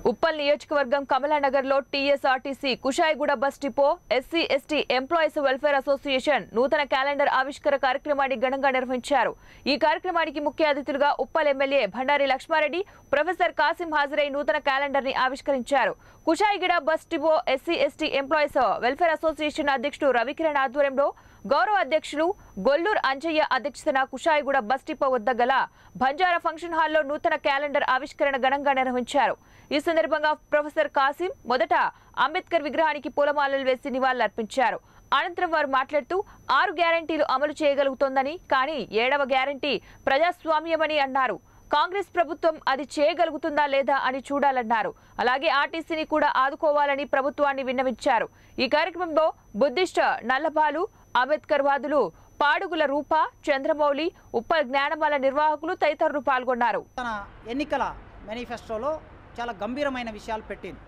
ఉప్పల్ నియోజకవర్గం కమలానగర్ లో TSRTC Kushaiguda bus depot SC ST employees welfare association నూతన క్యాలెండర్ ఆవిష్కర కార్యక్రమాన్ని ఘనంగా నిర్వహించారు ఈ కార్యక్రమానికి ముఖ్య అతిథులుగా ఉప్పల్ ఎమ్మెల్యే భండారి లక్ష్మారెడ్డి ప్రొఫెసర్ కాసిం హాజరై నూతన క్యాలెండర్ ని ఆవిష్కరించారు Kushaiguda bus depot SC ST employees welfare association అధ్యక్షుడు రవికిరణ్ ఆధ్వర్యంలో గౌరవ అధ్యక్షులు గొల్లూరు అంజయ్య అధ్యక్షతన కుషాయిగూడ బస్ డిపో వద్ద గల బంజారా ఫంక్షన్ హాల్లో నూతన క్యాలెండర్ ఆవిష్కరణ ఘనంగా నిర్వహించారు ఈ సందర్భంగా ప్రొఫెసర్ కాసిం మొదట అంబేద్కర్ విగ్రహానికి పూలమాలలు వేసి నివాళులర్పించారు అనంతరం వారు మాట్లాడుతూ ఆరు గ్యారంటీలు అమలు చేయగలుగుతోందని కానీ ఏడవ గ్యారంటీ ప్రజాస్వామ్యమని అన్నారు కాంగ్రెస్ ప్రభుత్వం అది చేయగలుగుతుందా లేదా అని చూడాలన్నారు అలాగే ఆర్టీసీని కూడా ఆదుకోవాలని ప్రభుత్వాన్ని విన్నవించారు ఈ కార్యక్రమంలో బుద్ధిస్ట్ నల్లబాలు అంబేద్కర్ వాదులు పాడుగుల రూప చంద్రమౌళి ఉప్పల్ జ్ఞానమాల నిర్వాహకులు తదితరులు పాల్గొన్నారు తన ఎన్నికల మేనిఫెస్టోలో చాలా గంభీరమైన విషయాలు పెట్టింది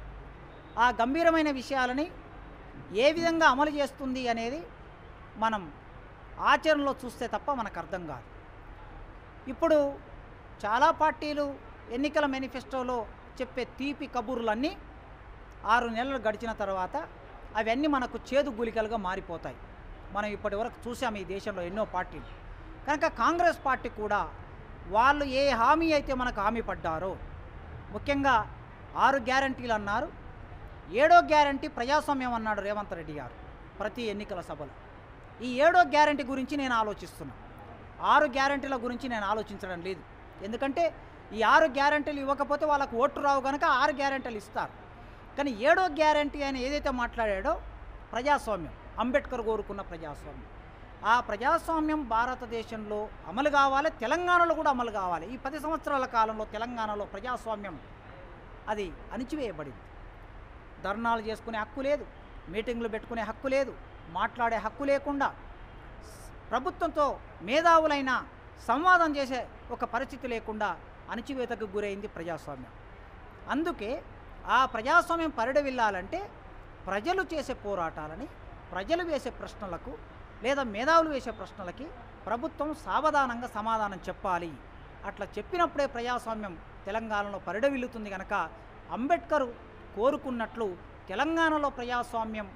ఆ గంభీరమైన విషయాలని ఏ విధంగా అమలు చేస్తుంది అనేది మనం ఆచరణలో చూస్తే తప్ప మనకు అర్థం కాదు ఇప్పుడు చాలా పార్టీలు ఎన్నికల మేనిఫెస్టోలో చెప్పే తీపి కబుర్లన్నీ ఆరు నెలలు గడిచిన తర్వాత అవన్నీ మనకు చేదు గులికలుగా మారిపోతాయి మనం ఇప్పటి వరకు చూసాము ఈ దేశంలో ఎన్నో పార్టీలు కనుక కాంగ్రెస్ పార్టీ కూడా వాళ్ళు ఏ హామీ అయితే మనకు హామీ పడ్డారో ముఖ్యంగా ఆరు గ్యారంటీలు అన్నారు ఏడో గ్యారంటీ ప్రజాస్వామ్యం అన్నాడు రేవంత్ రెడ్డి గారు ప్రతి ఎన్నికల సభలో ఈ ఏడో గ్యారంటీ గురించి నేను ఆలోచిస్తున్నా ఆరు గ్యారంటీల గురించి నేను ఆలోచించడం లేదు ఎందుకంటే ఈ ఆరు గ్యారంటీలు ఇవ్వకపోతే వాళ్ళకు ఓటు రావు కనుక ఆరు గ్యారంటీలు ఇస్తారు కానీ ఏడో గ్యారంటీ అని ఏదైతే మాట్లాడాడో ప్రజాస్వామ్యం అంబేద్కర్ కోరుకున్న ప్రజాస్వామ్యం ఆ ప్రజాస్వామ్యం భారతదేశంలో అమలు కావాలి తెలంగాణలో కూడా అమలు కావాలి ఈ పది సంవత్సరాల కాలంలో తెలంగాణలో ప్రజాస్వామ్యం అది అణిచివేయబడింది ధర్నాలు చేసుకునే హక్కు లేదు మీటింగ్లు పెట్టుకునే హక్కు లేదు మాట్లాడే హక్కు లేకుండా ప్రభుత్వంతో మేధావులైన సంవాదం చేసే ఒక పరిస్థితి లేకుండా అణచివేతకు గురైంది ప్రజాస్వామ్యం అందుకే ఆ ప్రజాస్వామ్యం పరిడవిల్లాలంటే ప్రజలు చేసే పోరాటాలని ప్రజలు వేసే ప్రశ్నలకు లేదా మేధావులు వేసే ప్రశ్నలకి ప్రభుత్వం సావధానంగా సమాధానం చెప్పాలి అట్లా చెప్పినప్పుడే ప్రజాస్వామ్యం తెలంగాణలో పరిడవిల్లుతుంది కనుక అంబేద్కర్ కోరుకున్నట్లు తెలంగాణలో ప్రజాస్వామ్యం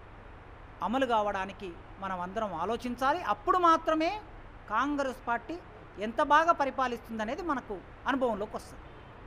అమలు కావడానికి మనం అందరం ఆలోచించాలి అప్పుడు మాత్రమే కాంగ్రెస్ పార్టీ ఎంత బాగా పరిపాలిస్తుందనేది మనకు అనుభవంలోకి వస్తుంది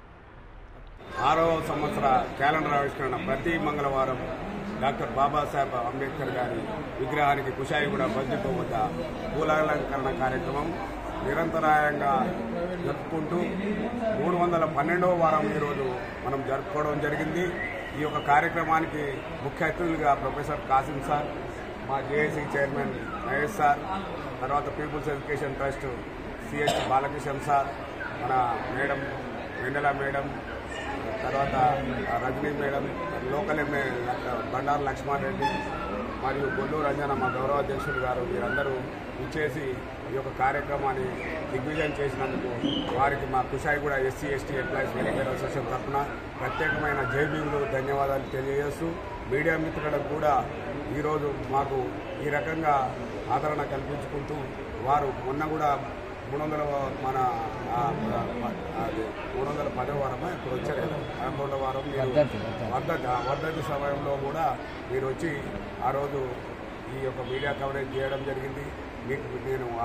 ఆరవ సంవత్సర క్యాలెండర్ ఆవిష్కరణ ప్రతి మంగళవారం డాక్టర్ బాబాసాహెబ్ అంబేద్కర్ గారి విగ్రహానికి కుషాయిగూడ బస్డిపో వద్ద పూలాలంకరణ కార్యక్రమం నిరంతరాయంగా జరుపుకుంటూ మూడు వందల పన్నెండవ వారం ఈరోజు మనం జరుపుకోవడం జరిగింది ఈ యొక్క కార్యక్రమానికి ముఖ్య అతిథులుగా ప్రొఫెసర్ కాసిం సార్ మా జేఏసీ చైర్మన్ మహేష్ సార్ తర్వాత people's education trust CH Balakishan sir మన మేడం వెన్నెల మేడం తర్వాత Rajani madam local MLA Bandaru Lakshman Reddy మరియు గొల్లూరు రంజన మా గౌరవ అధ్యక్షుడు గారు వీరందరూ ఇచ్చేసి ఈ యొక్క కార్యక్రమాన్ని దిగ్విజయం చేసినందుకు వారికి మా Kushaiguda SC ST employees welfare association తరఫున ప్రత్యేకమైన జైబీలు ధన్యవాదాలు తెలియజేస్తూ మీడియా మిత్రులకు కూడా ఈరోజు మాకు ఈ రకంగా ఆదరణ కల్పించుకుంటూ వారు మొన్న కూడా మూడు వందల మన ఆ, అది మూడు వందల పదో వారమా ఇప్పుడు వచ్చారు కదా పదకొండవ వారం మీరు వర్ధంతి ఆ వర్ధంతి సమయంలో కూడా మీరు వచ్చి ఆ రోజు ఈ యొక్క మీడియా కవరేజ్ చేయడం జరిగింది మీకు నేను